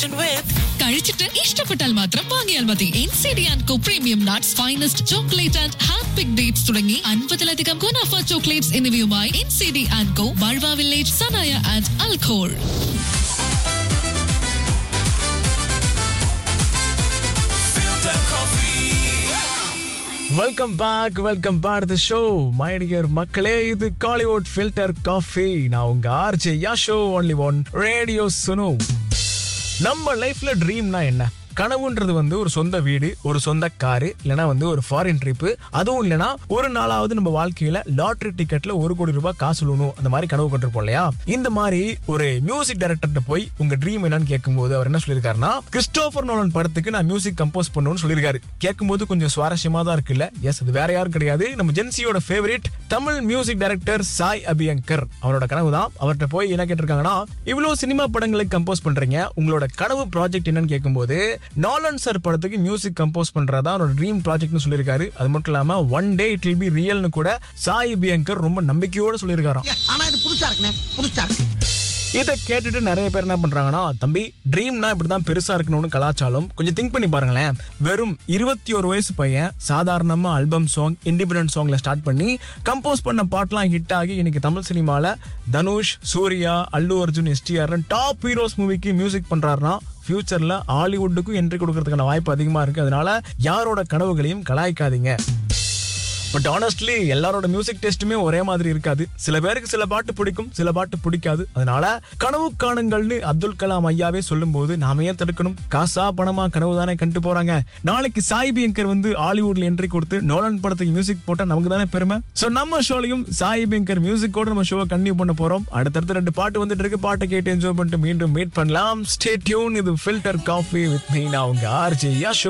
കഴിച്ചിട്ട് ഇഷ്ടപ്പെട്ടാൽ മാത്രം വാങ്ങിയാൽ മതി N C D and co premium nuts finest chocolate and hand pick dates തുടങ്ങി അൻപതിലധികം ഗുണാഫ ചോക്ലേറ്റ്സ് എന്നിവയുമായി N C D and co ബൾവ വില്ലേജ് സനായ ആൻഡ് അൽഖോൾ welcome back welcome back the show my dear மக்களே இது காலிவுட் ஃபில்டர் காஃபி நான் உங்க ஆர்ஜே யா ஷோ ஒன்லி ஒன் ரேடியோ சுனு நம்ம லைஃப்ல ட்ரீம்னா என்ன கனவுன்றது வந்து ஒரு சொந்த வீடு ஒரு சொந்த காரு இல்லனா வந்து ஒரு ஃபாரின் ட்ரிப்பு அதுவும் இல்லனா ஒரு நாளாவது நம்ம வாழ்க்கையில லாட்டரி டிக்கெட்ல ஒரு கோடி ரூபாய் காசு விழணும் அந்த மாதிரி கனவு கொண்டிருப்போம் இல்லையா இந்த மாதிரி ஒரு மியூசிக் டைரக்டர்கிட்ட போய் உங்க ட்ரீம் என்னன்னு கேட்கும்போது அவர் என்ன சொல்லியிருக்காருன்னா கிறிஸ்டோபர் நோலன் படத்துக்கு நான் மியூசிக் கம்போஸ் பண்ணணும்னு சொல்லியிருக்காரு கேட்கும்போது கொஞ்சம் சுவாரஸ்யமா தான் இருக்குல்ல எஸ் அது வேற யாரும் கிடையாது நம்ம ஜென்சியோட favourite Tamil music director Sai Abhyankar அவரோட கனவு தான் அவர்கிட்ட போய் என்ன கேட்டிருக்காங்கன்னா இவ்வளவு சினிமா படங்களுக்கு கம்போஸ் பண்றீங்க உங்களோட கனவு ப்ராஜெக்ட் என்னன்னு கேட்கும்போது நாலன் சார் படத்துக்கு மியூசிக் கம்போஸ் பண்றதா அவரோட ட்ரீம் ப்ராஜெக்ட்னு சொல்லியிருக்காரு அது மட்டும் இல்லாம one day it will be ரியல்னு கூட சாய் அபியங்கர் ரொம்ப நம்பிக்கையோட சொல்லியிருக்காராம் ஆனா இது புதுசா இருக்குண்ணே புதுசா இருக்கு இதை கேட்டுட்டு நிறைய பேர் என்ன பண்றாங்கன்னா தம்பி ட்ரீம்னா இப்படிதான் பெருசா இருக்கணும்னு கலாச்சாரம் கொஞ்சம் திங்க் பண்ணி பாருங்களேன் வெறும் இருபத்தி ஒரு வயசு பையன் சாதாரணமா ஆல்பம் சாங் இண்டிபெண்டன்ட் சாங்ல ஸ்டார்ட் பண்ணி கம்போஸ் பண்ண பாட்டெல்லாம் ஹிட் ஆகி இன்னைக்கு தமிழ் சினிமால Dhanush Suriya Allu Arjun STR top heroes மூவிக்கு மியூசிக் பண்றாருன்னா ஃபியூச்சர்ல ஹாலிவுட்டுக்கும் என்ட்ரி கொடுக்கறதுக்கான வாய்ப்பு அதிகமா இருக்கு அதனால யாரோட கனவுகளையும் கலாய்க்காதீங்க பட் ஆனஸ்ட்லி எல்லாரோட மியூசிக் டேஸ்ட்டுமே ஒரே மாதிரி இருக்காது சில பேருக்கு சில பாட்டு பிடிக்கும் சில பாட்டு பிடிக்காது அதனால கனவு காணுங்கள்னு அப்துல் கலாம் ஐயாவே சொல்லும்போது நாம ஏன் தடுக்கணும் காசா பணமா கனவு தானே கண்டு போறாங்க நாளைக்கு சாய் பியங்கர் வந்து ஹாலிவுட்ல என்ட்ரி கொடுத்து நோலன் படத்துக்கு மியூசிக் போட்டா நமக்கு தானே பெருமை சோ நம்ம ஷோலையும் சாய் பியங்கர் மியூசிக்கோட நம்ம ஷோவை கண்டினியூ பண்ண போறோம் அடுத்தடுத்து ரெண்டு பாட்டு வந்துட்டு இருக்கு பாட்டை கேட்டு என்ஜாய் பண்ணிட்டு மீண்டும் மீட் பண்ணலாம் ஸ்டே டியூன் இது ஃபில்டர் காஃபி வித் மீ நான் உங்க ஆர்ஜே யா ஷோ